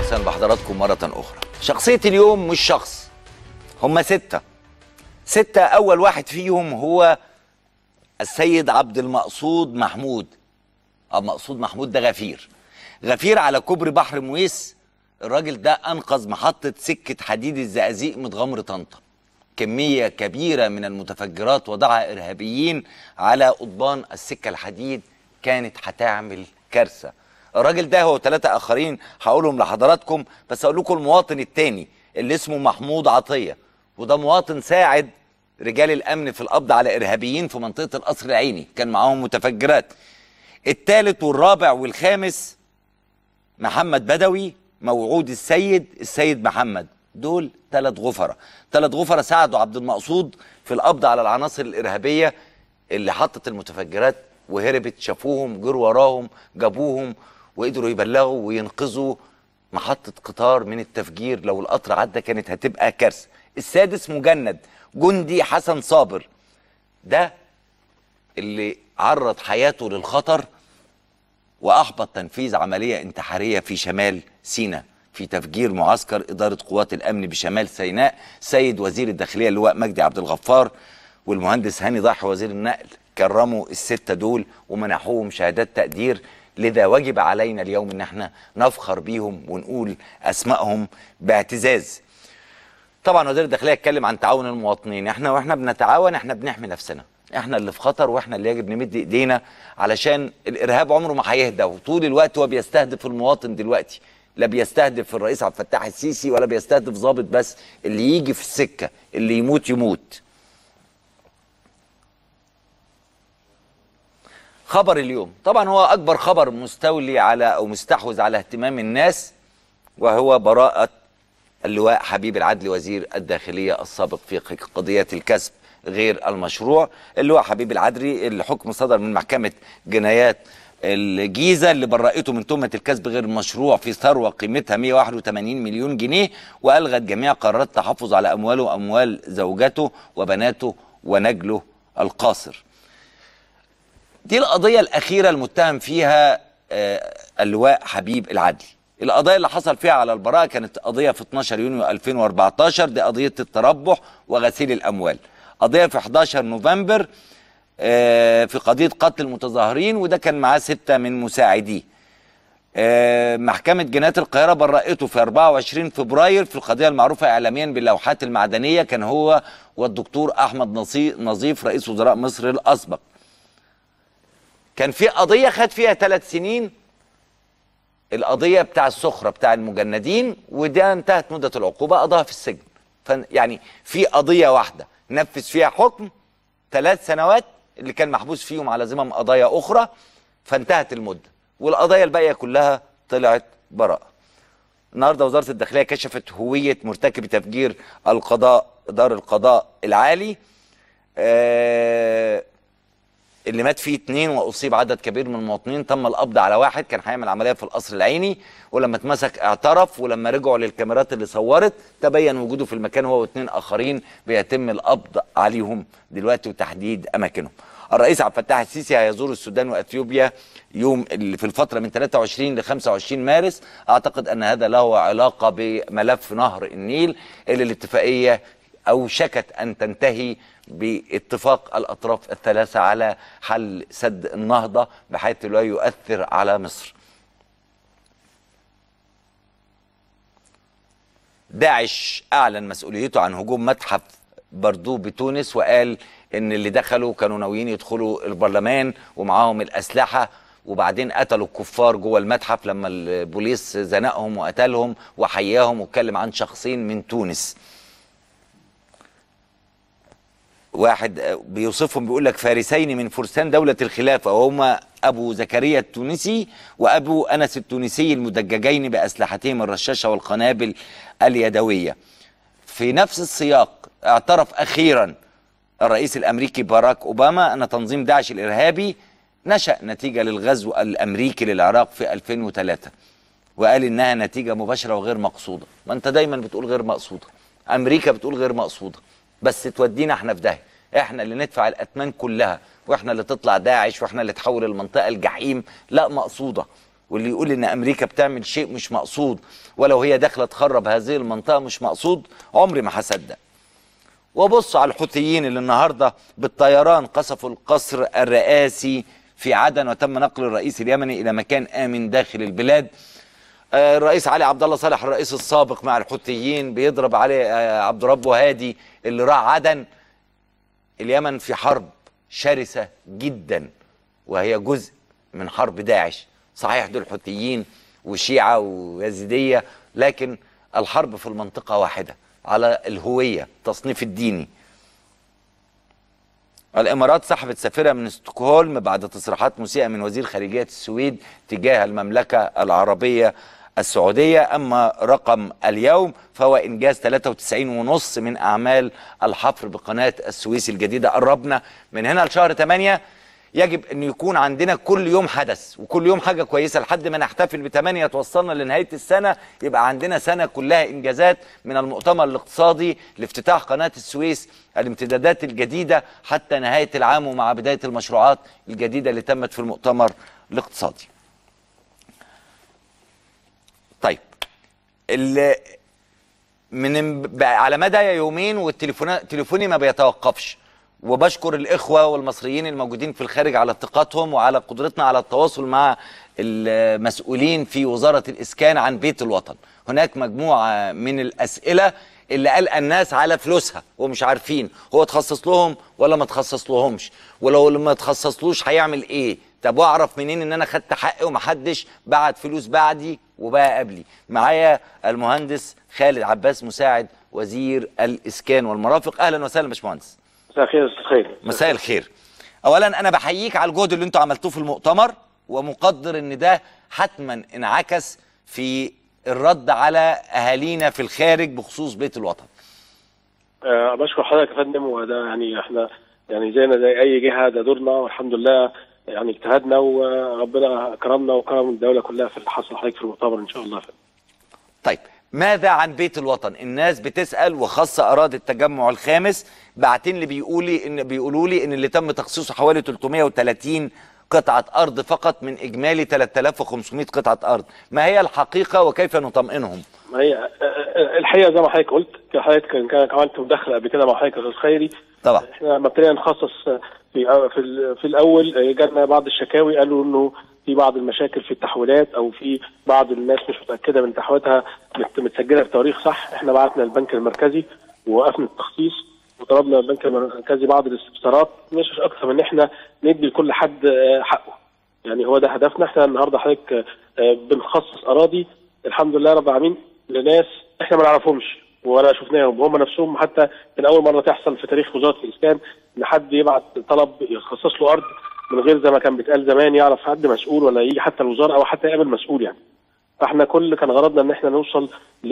وسهلا بحضراتكم مرة أخرى شخصية اليوم مش شخص هم ستة ستة أول واحد فيهم هو السيد عبد المقصود محمود أو مقصود محمود ده غفير غفير على كوبري بحر مويس الراجل ده أنقذ محطة سكة حديد الزقازيق من غمر طنطا كمية كبيرة من المتفجرات وضعها إرهابيين على قضبان السكة الحديد كانت هتعمل كارثة الراجل ده هو ثلاثة آخرين هقولهم لحضراتكم بس أقول لكم المواطن التاني اللي اسمه محمود عطية وده مواطن ساعد رجال الأمن في القبض على إرهابيين في منطقة القصر العيني كان معاهم متفجرات الثالث والرابع والخامس محمد بدوي موعود السيد السيد محمد دول ثلاث غفرة ثلاث غفرة ساعدوا عبد المقصود في القبض على العناصر الإرهابية اللي حطت المتفجرات وهربت شافوهم جروا وراهم جابوهم وقدروا يبلغوا وينقذوا محطة قطار من التفجير لو القطر عدى كانت هتبقى كارثة السادس مجند جندي حسن صابر ده اللي عرض حياته للخطر وأحبط تنفيذ عملية انتحارية في شمال سيناء في تفجير معسكر إدارة قوات الأمن بشمال سيناء سيد وزير الداخلية اللواء مجدي عبد الغفار والمهندس هاني ضاحي وزير النقل كرموا الستة دول ومنحوهم شهادات تقدير لذا وجب علينا اليوم ان احنا نفخر بيهم ونقول اسمائهم باعتزاز طبعا وزير الداخليه اتكلم عن تعاون المواطنين احنا واحنا بنتعاون احنا بنحمي نفسنا احنا اللي في خطر واحنا اللي يجب نمد ايدينا علشان الارهاب عمره ما هيهدى وطول الوقت هو بيستهدف المواطن دلوقتي لا بيستهدف الرئيس عبد الفتاح السيسي ولا بيستهدف ضابط بس اللي يجي في السكه اللي يموت يموت خبر اليوم طبعا هو اكبر خبر مستولي على او مستحوذ على اهتمام الناس وهو براءه اللواء حبيب العدل وزير الداخليه السابق في قضيه الكسب غير المشروع اللواء حبيب العدلي الحكم صدر من محكمه جنايات الجيزه اللي برأته من تهمه الكسب غير المشروع في ثروه قيمتها 181 مليون جنيه والغت جميع قرارات التحفظ على امواله واموال زوجته وبناته ونجله القاصر دي القضية الأخيرة المتهم فيها آه اللواء حبيب العدلي القضايا اللي حصل فيها على البراءة كانت قضية في 12 يونيو 2014 دي قضية التربح وغسيل الأموال قضية في 11 نوفمبر آه في قضية قتل المتظاهرين وده كان معاه ستة من مساعديه آه محكمة جنايات القاهرة برأته في 24 فبراير في القضية المعروفة إعلاميا باللوحات المعدنية كان هو والدكتور أحمد نظيف رئيس وزراء مصر الأسبق كان في قضية خد فيها ثلاث سنين القضية بتاع السخرة بتاع المجندين وده انتهت مدة العقوبة قضاها في السجن يعني في قضية واحدة نفذ فيها حكم ثلاث سنوات اللي كان محبوس فيهم على ذمم قضايا أخرى فانتهت المدة والقضايا الباقية كلها طلعت براءة النهارده وزارة الداخلية كشفت هوية مرتكب تفجير القضاء دار القضاء العالي آه اللي مات فيه اتنين واصيب عدد كبير من المواطنين تم القبض على واحد كان هيعمل عمليه في القصر العيني ولما اتمسك اعترف ولما رجعوا للكاميرات اللي صورت تبين وجوده في المكان هو واثنين اخرين بيتم القبض عليهم دلوقتي وتحديد اماكنهم. الرئيس عبد الفتاح السيسي هيزور السودان واثيوبيا يوم اللي في الفتره من 23 ل 25 مارس اعتقد ان هذا له علاقه بملف نهر النيل اللي الاتفاقيه اوشكت ان تنتهي باتفاق الاطراف الثلاثه على حل سد النهضه بحيث لا يؤثر على مصر. داعش اعلن مسؤوليته عن هجوم متحف بردو بتونس وقال ان اللي دخلوا كانوا ناويين يدخلوا البرلمان ومعاهم الاسلحه وبعدين قتلوا الكفار جوه المتحف لما البوليس زنقهم وقتلهم وحياهم واتكلم عن شخصين من تونس. واحد بيوصفهم بيقول لك فارسين من فرسان دولة الخلافة وهما أبو زكريا التونسي وأبو أنس التونسي المدججين بأسلحتهم الرشاشة والقنابل اليدوية في نفس السياق اعترف أخيرا الرئيس الأمريكي باراك أوباما أن تنظيم داعش الإرهابي نشأ نتيجة للغزو الأمريكي للعراق في 2003 وقال إنها نتيجة مباشرة وغير مقصودة ما أنت دايما بتقول غير مقصودة أمريكا بتقول غير مقصودة بس تودينا احنا في داهيه احنا اللي ندفع الاثمان كلها واحنا اللي تطلع داعش واحنا اللي تحول المنطقه الجحيم لا مقصوده واللي يقول ان امريكا بتعمل شيء مش مقصود ولو هي داخله تخرب هذه المنطقه مش مقصود عمري ما هصدق وبص على الحوثيين اللي النهارده بالطيران قصفوا القصر الرئاسي في عدن وتم نقل الرئيس اليمني الى مكان امن داخل البلاد آه، الرئيس علي عبد الله صالح الرئيس السابق مع الحوثيين بيضرب علي آه، عبد ربه هادي اللي راح عدن اليمن في حرب شرسه جدا وهي جزء من حرب داعش صحيح دول حوثيين وشيعه ويزيديه لكن الحرب في المنطقه واحده على الهويه التصنيف الديني الامارات سحبت سفيرها من ستوكهولم بعد تصريحات مسيئه من وزير خارجيه السويد تجاه المملكه العربيه السعوديه اما رقم اليوم فهو انجاز 93 ونص من اعمال الحفر بقناه السويس الجديده قربنا من هنا لشهر 8 يجب ان يكون عندنا كل يوم حدث وكل يوم حاجه كويسه لحد ما نحتفل بثمانية توصلنا لنهايه السنه يبقى عندنا سنه كلها انجازات من المؤتمر الاقتصادي لافتتاح قناه السويس الامتدادات الجديده حتى نهايه العام ومع بدايه المشروعات الجديده اللي تمت في المؤتمر الاقتصادي. طيب ال من على مدى يومين والتليفون تليفوني ما بيتوقفش وبشكر الإخوة والمصريين الموجودين في الخارج على ثقتهم وعلى قدرتنا على التواصل مع المسؤولين في وزارة الإسكان عن بيت الوطن هناك مجموعة من الأسئلة اللي قال الناس على فلوسها ومش عارفين هو تخصص لهم ولا ما تخصص لهمش ولو ما تخصصلوش هيعمل ايه طب واعرف منين ان انا خدت حقي ومحدش بعت فلوس بعدي وبقى قبلي معايا المهندس خالد عباس مساعد وزير الاسكان والمرافق اهلا وسهلا باشمهندس مساء الخير استاذ خير مساء الخير اولا انا بحييك على الجهد اللي انتوا عملتوه في المؤتمر ومقدر ان ده حتما انعكس في الرد على اهالينا في الخارج بخصوص بيت الوطن أه بشكر حضرتك يا فندم وده يعني احنا يعني زينا زي اي جهه ده دورنا والحمد لله يعني اجتهدنا وربنا كرمنا وكرم الدوله كلها في اللي حصل حضرتك في المؤتمر ان شاء الله فندم. طيب ماذا عن بيت الوطن الناس بتسال وخاصه اراضي التجمع الخامس بعتين لي بيقولي ان بيقولوا لي ان اللي تم تخصيصه حوالي 330 قطعه ارض فقط من اجمالي 3500 قطعه ارض ما هي الحقيقه وكيف نطمئنهم ما هي الحقيقه زي ما حضرتك قلت حضرتك كان عملت مداخله قبل كده مع حضرتك يا استاذ خيري طبعا احنا لما ابتدينا نخصص في في في الاول جالنا بعض الشكاوي قالوا انه في بعض المشاكل في التحويلات او في بعض الناس مش متاكده من تحويلاتها متسجله في تواريخ صح احنا بعتنا البنك المركزي ووقفنا التخصيص وطلبنا البنك المركزي بعض الاستفسارات مش اكثر من ان احنا ندي لكل حد حقه يعني هو ده هدفنا احنا النهارده حضرتك بنخصص اراضي الحمد لله رب العالمين لناس احنا ما نعرفهمش ولا شفناهم وهم نفسهم حتى من اول مره تحصل في تاريخ وزاره الاسكان ان حد يبعت طلب يخصص له ارض من غير زي ما كان بيتقال زمان يعرف حد مسؤول ولا يجي حتى الوزاره او حتى يقابل مسؤول يعني. فاحنا كل كان غرضنا ان احنا نوصل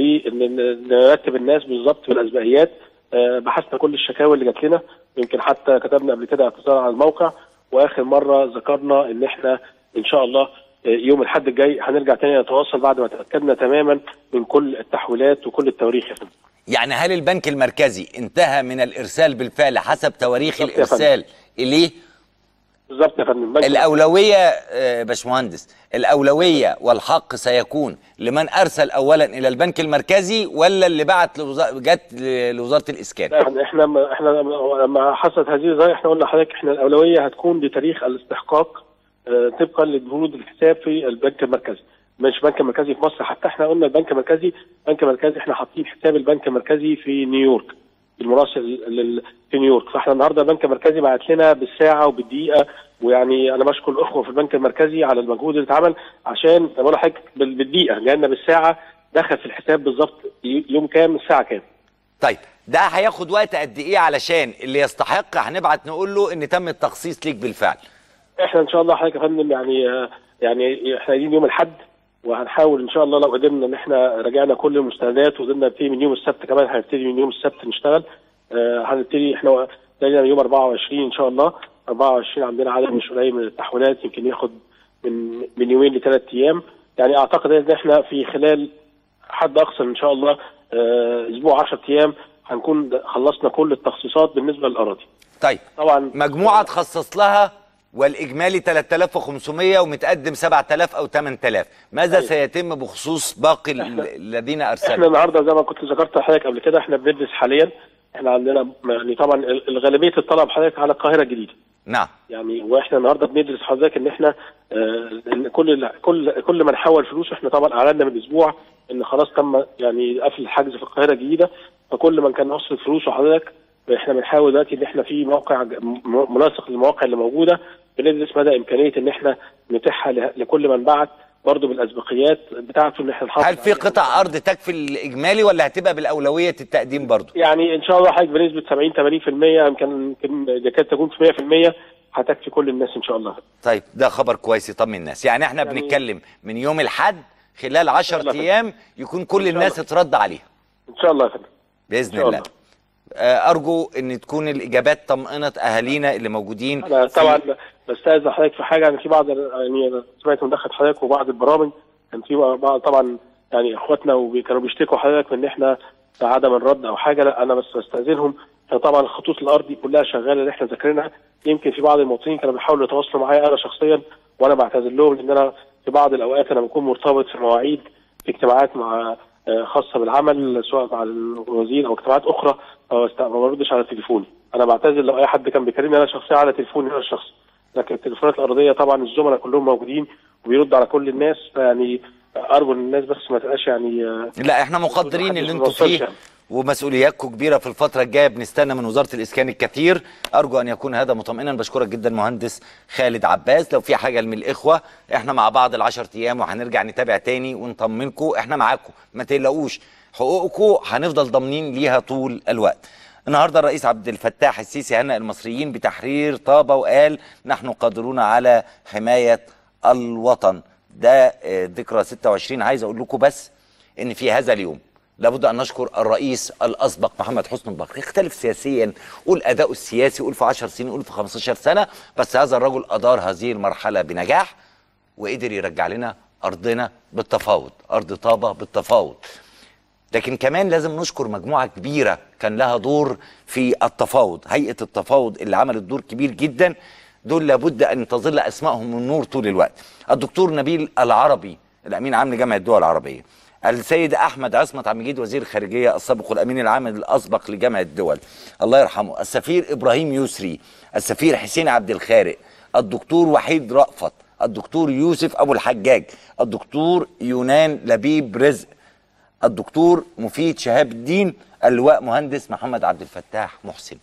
نرتب الناس بالظبط بالاسبقيات بحثنا كل الشكاوي اللي جات لنا يمكن حتى كتبنا قبل كده اعتذار على الموقع واخر مره ذكرنا ان احنا ان شاء الله يوم الاحد الجاي هنرجع تاني نتواصل بعد ما تاكدنا تماما من كل التحويلات وكل التواريخ يا فندم. يعني هل البنك المركزي انتهى من الارسال بالفعل حسب تواريخ الارسال اليه؟ بالظبط يا فندم الاولويه باشمهندس الاولويه والحق سيكون لمن ارسل اولا الى البنك المركزي ولا اللي بعت لوزاره جت لوزاره الاسكان لا احنا احنا لما حصلت هذه الظاهره احنا قلنا لحضرتك احنا الاولويه هتكون لتاريخ الاستحقاق طبقا لبنود الحساب في البنك المركزي مش بنك مركزي في مصر حتى احنا قلنا البنك المركزي بنك مركزي احنا حاطين حساب البنك المركزي في نيويورك المراسل في نيويورك فاحنا النهارده البنك المركزي بعت لنا بالساعه وبالدقيقه ويعني انا بشكر الاخوه في البنك المركزي على المجهود اللي اتعمل عشان بقول لحضرتك بالدقيقه جالنا بالساعه دخل في الحساب بالظبط يوم كام الساعه كام طيب ده هياخد وقت قد ايه علشان اللي يستحق هنبعت نقول له ان تم التخصيص ليك بالفعل احنا ان شاء الله حضرتك يا فندم يعني يعني احنا قايلين يوم الاحد وهنحاول ان شاء الله لو قدرنا ان احنا راجعنا كل المستندات وقدرنا نبتدي من يوم السبت كمان هنبتدي من يوم السبت نشتغل آه هنبتدي احنا ابتدينا من يوم 24 ان شاء الله 24 عندنا عدد مش قليل من التحويلات يمكن ياخد من من يومين لثلاث ايام يعني اعتقد ان احنا في خلال حد اقصى ان شاء الله آه اسبوع 10 ايام هنكون خلصنا كل التخصيصات بالنسبه للاراضي. طيب طبعا مجموعه تخصص لها والاجمالي 3500 ومتقدم 7000 او 8000 ماذا أيوة. سيتم بخصوص باقي ال- الذين احنا ارسلوا النهارده زي ما كنت ذكرت لحضرتك قبل كده احنا بندرس حاليا احنا عندنا يعني طبعا ال- الغالبيه الطلب حضرتك على القاهره الجديده نعم يعني واحنا النهارده بندرس حضرتك ان احنا آه، ان كل كل كل ما نحول فلوس احنا طبعا اعلنا من اسبوع ان خلاص تم يعني قفل الحجز في القاهره الجديده فكل من كان يصرف فلوسه حضرتك احنا بنحاول دلوقتي ان احنا في موقع ج- م- مناسق للمواقع اللي موجوده بندرس مدى امكانيه ان احنا نتيحها ل- لكل من بعت برضه بالاسبقيات بتاعته ان احنا نحافظ هل في عليها. قطع ارض تكفي الاجمالي ولا هتبقى بالاولويه التقديم برضو يعني ان شاء الله حضرتك بنسبه 70 80% يمكن يمكن يكاد تكون في 100% هتكفي كل الناس ان شاء الله طيب ده خبر كويس يطمن الناس يعني احنا يعني- بنتكلم من يوم الحد خلال 10 الله. ايام يكون كل إن شاء الناس الله. اترد عليها ان شاء الله يا فندم باذن إن شاء الله الله. آه، ارجو ان تكون الاجابات طمأنت اهالينا اللي موجودين انا في- طبعا بستاذن حضرتك في حاجه يعني في بعض يعني أنا سمعت مداخله حضرتك وبعض البرامج كان في بعض طبعا يعني اخواتنا وكانوا بيشتكوا حضرتك من ان احنا في عدم الرد او حاجه لا انا بس بستاذنهم احنا طبعا الخطوط الارضي كلها شغاله اللي احنا ذاكرينها يمكن في بعض المواطنين كانوا بيحاولوا يتواصلوا معايا انا شخصيا وانا بعتذر لهم لان انا في بعض الاوقات انا بكون مرتبط في مواعيد في اجتماعات مع آه، خاصه بالعمل سواء مع الوزير او اجتماعات اخرى فما بست- ما بردش على تليفوني انا بعتذر لو اي حد كان بيكلمني انا شخصيا على تليفوني انا الشخصي لكن التليفونات الارضيه طبعا الزملاء كلهم موجودين وبيردوا على كل الناس يعني ارجو ان الناس بس ما تبقاش يعني آه، لا احنا مقدرين محدش اللي ما انتوا وصلش فيه يعني. ومسؤولياتكم كبيره في الفتره الجايه بنستنى من وزاره الاسكان الكثير ارجو ان يكون هذا مطمئنا بشكرك جدا مهندس خالد عباس لو في حاجه من الاخوه احنا مع بعض العشر ايام وهنرجع نتابع تاني ونطمنكم احنا معاكم ما تقلقوش حقوقكم هنفضل ضامنين ليها طول الوقت النهارده الرئيس عبد الفتاح السيسي هنأ المصريين بتحرير طابه وقال نحن قادرون على حمايه الوطن ده آه، ذكرى 26 عايز اقول لكم بس ان في هذا اليوم لابد ان نشكر الرئيس الاسبق محمد حسني مبارك يختلف سياسيا قول اداؤه السياسي قول في 10 سنين قول في 15 سنه بس هذا الرجل ادار هذه المرحله بنجاح وقدر يرجع لنا ارضنا بالتفاوض ارض طابه بالتفاوض لكن كمان لازم نشكر مجموعه كبيره كان لها دور في التفاوض هيئه التفاوض اللي عملت دور كبير جدا دول لابد ان تظل اسمائهم النور طول الوقت الدكتور نبيل العربي الامين عام لجامعه الدول العربيه السيد احمد عصمت عبد المجيد وزير الخارجيه السابق والامين العام الاسبق لجامعه الدول الله يرحمه السفير ابراهيم يسري السفير حسين عبد الخالق الدكتور وحيد رأفت الدكتور يوسف ابو الحجاج الدكتور يونان لبيب رزق الدكتور مفيد شهاب الدين اللواء مهندس محمد عبد الفتاح محسن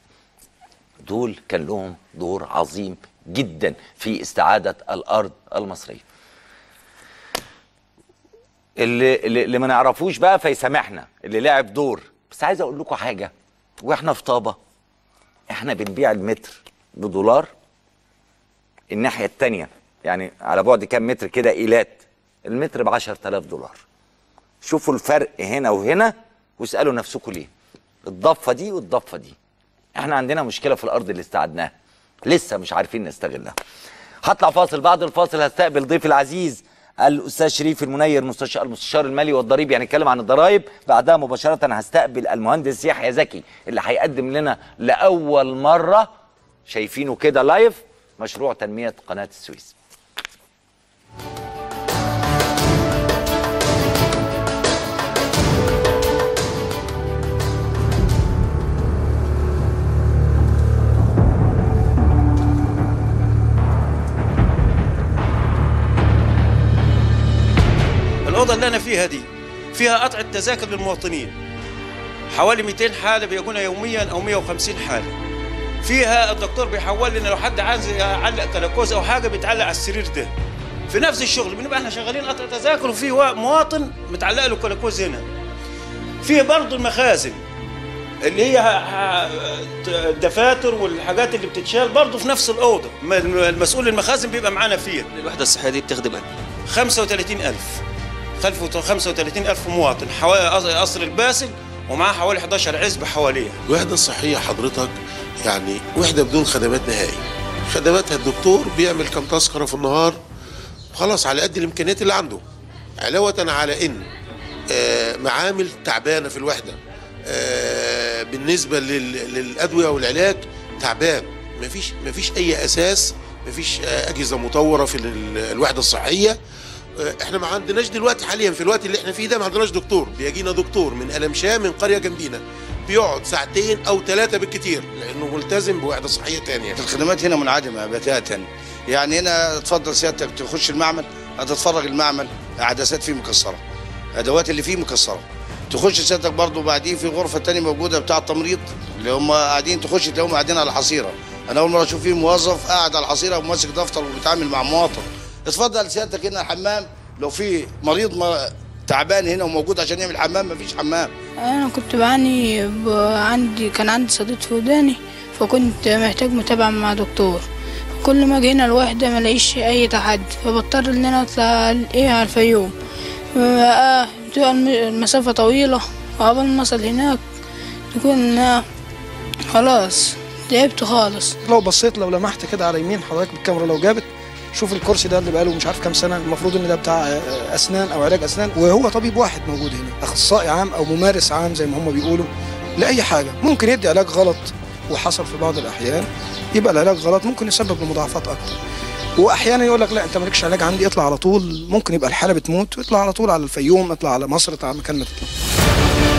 دول كان لهم دور عظيم جدا في استعادة الأرض المصرية اللي, اللي اللي ما نعرفوش بقى فيسامحنا اللي لعب دور بس عايز أقول لكم حاجة وإحنا في طابة إحنا بنبيع المتر بدولار الناحية التانية يعني على بعد كام متر كده إيلات المتر ب 10000 دولار شوفوا الفرق هنا وهنا واسالوا نفسكم ليه الضفه دي والضفه دي احنا عندنا مشكله في الارض اللي استعدناها لسه مش عارفين نستغلها هطلع فاصل بعد الفاصل هستقبل ضيفي العزيز الاستاذ شريف المنير مستشار المستشار المالي والضريب يعني نتكلم عن الضرائب بعدها مباشره هستقبل المهندس يحيى زكي اللي هيقدم لنا لاول مره شايفينه كده لايف مشروع تنميه قناه السويس الأوضة اللي أنا فيها دي فيها قطع تذاكر للمواطنين حوالي 200 حالة بيجونا يوميا أو 150 حالة فيها الدكتور بيحول لنا لو حد عايز يعلق كلاكوز أو حاجة بيتعلق على السرير ده في نفس الشغل بنبقى احنا شغالين قطع تذاكر وفي وا- مواطن متعلق له كلاكوز هنا في برضه المخازن اللي هي ه- ه- الدفاتر والحاجات اللي بتتشال برضه في نفس الأوضة ما- المسؤول المخازن بيبقى معانا فيها الوحدة الصحية دي بتخدم قد 35000 خلفه 35000 مواطن حوالي قصر الباسل ومعاه حوالي 11 عزبة حواليها الوحدة الصحية حضرتك يعني وحدة بدون خدمات نهائي خدماتها الدكتور بيعمل كم تذكرة في النهار خلاص على قد الإمكانيات اللي عنده علاوة على إن آه، معامل تعبانة في الوحدة آه، بالنسبة لل- للأدوية والعلاج تعبان مفيش مفيش أي أساس مفيش آه، اجهزه مطوره في ال- الوحده الصحيه آه، احنا ما عندناش دلوقتي حاليا في الوقت اللي احنا فيه ده ما عندناش دكتور بيجينا دكتور من المشاه من قريه جنبينا بيقعد ساعتين او ثلاثه بالكتير لانه ملتزم بوحده صحيه تانية الخدمات هنا منعدمه بتاتا يعني هنا تفضل سيادتك تخش المعمل هتتفرج المعمل عدسات فيه مكسره ادوات اللي فيه مكسره تخش سيادتك برضو بعدين في غرفه تانية موجوده بتاع التمريض اللي هم قاعدين تخش تلاقيهم قاعدين على حصيره انا اول مره اشوف فيه موظف قاعد على الحصيره وماسك دفتر وبيتعامل مع مواطن اتفضل سيادتك هنا الحمام لو في مريض ما تعبان هنا وموجود عشان يعمل حمام مفيش حمام انا كنت بعاني ب... عندي كان عندي صديد في وداني فكنت محتاج متابعة مع دكتور كل ما اجي هنا الوحدة ما الاقيش اي تحدي فبضطر ان انا اطلع ايه على الفيوم آه بتبقى الم- المسافة طويلة وقبل ما اوصل هناك تكون آه، خلاص تعبت خالص لو بصيت لو لمحت كده على يمين حضرتك بالكاميرا لو جابت شوف الكرسي ده اللي بقاله مش عارف كام سنه المفروض ان ده بتاع آه، اسنان او علاج اسنان وهو طبيب واحد موجود هنا اخصائي عام او ممارس عام زي ما هم بيقولوا لاي حاجه ممكن يدي علاج غلط وحصل في بعض الاحيان يبقى العلاج غلط ممكن يسبب لمضاعفات اكتر واحيانا يقول لك لا انت مالكش علاج عندي اطلع على طول ممكن يبقى الحاله بتموت واطلع على طول على الفيوم اطلع على مصر اطلع على مكان ما تطلع